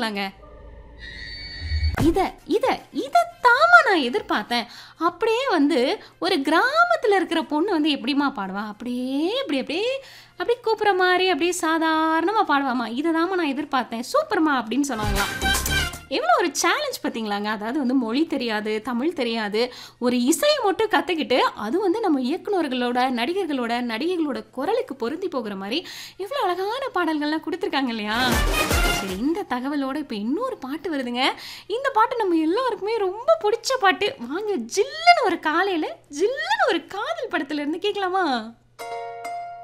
பாடுவாங்களாங்க இத இத இதைத்தாம்மா நான் எதிர்பார்த்தேன் அப்படியே வந்து ஒரு கிராமத்தில் இருக்கிற பொண்ணு வந்து எப்படிம்மா பாடுவா அப்படியே இப்படி அப்படியே அப்படியே கூப்பிட்ற மாதிரி அப்படியே சாதாரணமாக பாடுவாம்மா இதை நான் எதிர்பார்த்தேன் சூப்பர்மா அப்படின்னு சொன்னாங்களாம் எவ்வளோ ஒரு சேலஞ்ச் பார்த்தீங்களாங்க அதாவது வந்து மொழி தெரியாது தமிழ் தெரியாது ஒரு இசையை மட்டும் கற்றுக்கிட்டு அது வந்து நம்ம இயக்குனர்களோட நடிகர்களோட நடிகைகளோட குரலுக்கு பொருந்தி போகிற மாதிரி எவ்வளோ அழகான பாடல்கள்லாம் கொடுத்துருக்காங்க இல்லையா சரி இந்த தகவலோட இப்போ இன்னொரு பாட்டு வருதுங்க இந்த பாட்டு நம்ம எல்லாருக்குமே ரொம்ப பிடிச்ச பாட்டு வாங்க ஜில்லுன்னு ஒரு காலையில் ஜில்லுன்னு ஒரு காதல் படத்துல இருந்து கேட்கலாமா